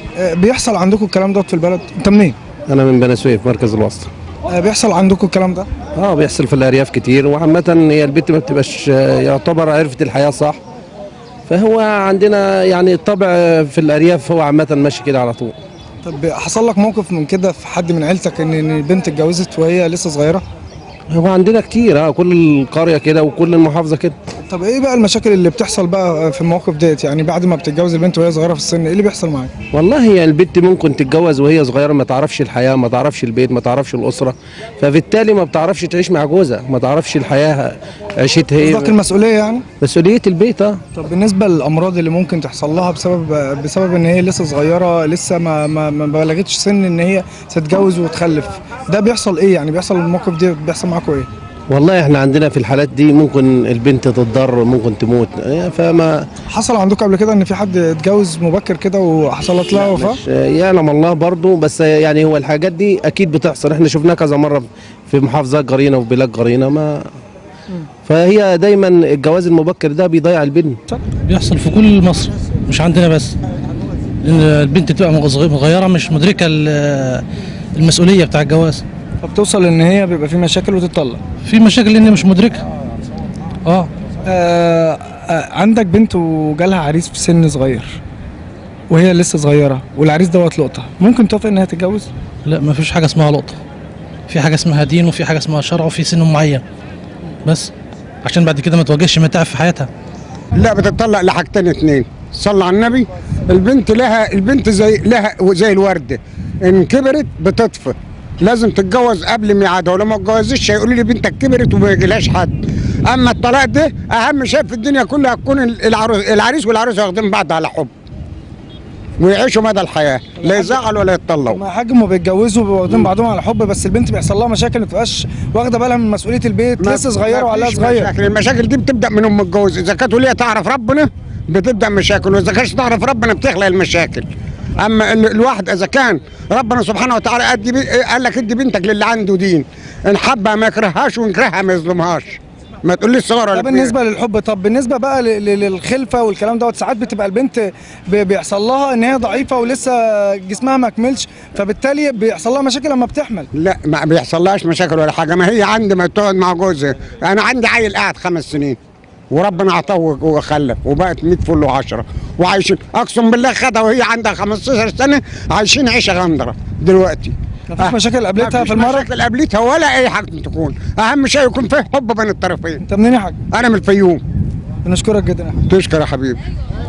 آه، بيحصل عندكم الكلام ده في البلد انت منين انا من بني سويف مركز الوسط آه، بيحصل عندكم الكلام ده اه بيحصل في الارياف كتير وعامه هي البنت ما بتبقاش آه، يعتبر عرفت الحياه صح فهو عندنا يعني الطبع في الارياف هو عامه ماشي كده على طول طب حصل لك موقف من كده في حد من عيلتك ان إن البنت اتجوزت وهي لسه صغيره هو عندنا كتير اه كل القريه كده وكل المحافظه كده طب ايه بقى المشاكل اللي بتحصل بقى في المواقف ديت يعني بعد ما بتتجوز البنت وهي صغيره في السن ايه اللي بيحصل معاك والله هي البنت ممكن تتجوز وهي صغيره ما تعرفش الحياه ما تعرفش البيت ما تعرفش الاسره فبالتالي ما بتعرفش تعيش مع جوزها ما تعرفش الحياه عيشتها قصدك ايه المسؤوليه يعني مسؤوليه البيت اه طب بالنسبه للامراض اللي ممكن تحصل لها بسبب بسبب ان هي لسه صغيره لسه ما ما, ما بلغتش سن ان هي تتجوز وتخلف ده بيحصل ايه يعني بيحصل الموقف دي بيحصل معاكم ايه والله احنا عندنا في الحالات دي ممكن البنت تتضرر ممكن تموت إيه، فما حصل عندكم قبل كده ان في حد اتجوز مبكر كده وحصلت لها وفاه مش يعلم الله برضو بس يعني هو الحاجات دي اكيد بتحصل احنا شفناها كذا مره في محافظات جارينا وفي بلاد جارينا ما فهي دايما الجواز المبكر ده بيضيع البنت بيحصل في كل مصر مش عندنا بس لان البنت بتبقى مغ- مغيره مش مدركه ال- المسؤوليه بتاع الجواز فبتوصل ان هي بيبقى في مشاكل وتتطلق في مشاكل لان مش مدركه اه آه آه عندك بنت وجالها عريس في سن صغير وهي لسه صغيره والعريس دوت لقطه ممكن توافق انها تتجوز لا ما فيش حاجه اسمها لقطه في حاجه اسمها دين وفي حاجه اسمها شرع وفي سن معين بس عشان بعد كده ما تواجهش متاعب في حياتها لا بتطلق لحاجتين اتنين صلى على النبي البنت لها البنت زي لها زي الورده ان كبرت بتطفي لازم تتجوز قبل ميعادها ولو ما اتجوزتش هيقولوا لي بنتك كبرت وما يجيلهاش حد اما الطلاق ده اهم شيء في الدنيا كلها تكون العروس العريس والعروسه واخدين بعض على حب ويعيشوا مدى الحياه لا يزعلوا ولا يتطلقوا ما حاج ما بيتجوزوا بيبقوا واخدين بعضهم على حب بس البنت بيحصل لها مشاكل ما تبقاش واخده بالها من مسؤوليه البيت ما- لسه صغيره ما وعلها فيش صغير مشاكل. المشاكل دي بتبدا من ام الجوز اذا كانت وليها تعرف ربنا بتبدا مشاكل واذا كانتش تعرف ربنا بتخلق المشاكل اما ال- الواحد اذا كان ربنا سبحانه وتعالى ادي بي- قال لك ادي بنتك للي عنده دين ان حبها ما يكرههاش وان كرهها ما يظلمهاش ما تقوليش صغار ده ولا كبير. بالنسبه للحب طب بالنسبه بقى ل- ل- للخلفه والكلام دوت ساعات بتبقى البنت بي- بيحصل لها ان هي ضعيفه ولسه جسمها ما كملش فبالتالي بيحصل لها مشاكل لما بتحمل لا ما بيحصلهاش مشاكل ولا حاجه ما هي عندي ما تقعد مع جوزها انا عندي عيل قاعد خمس سنين وربنا اعطاه وخلف وبقت 100 فل و10 وعايشين اقسم بالله خدها وهي عندها 15 سنه عايشين عيشه غندره دلوقتي مفيش آه. مشاكل قابلتها مفيش في المرض مشاكل قابلتها ولا اي حاجه تكون اهم شيء يكون فيه حب بين الطرفين انت منين يا حاج انا من الفيوم بنشكرك جدا يا حاج تشكر يا حبيبي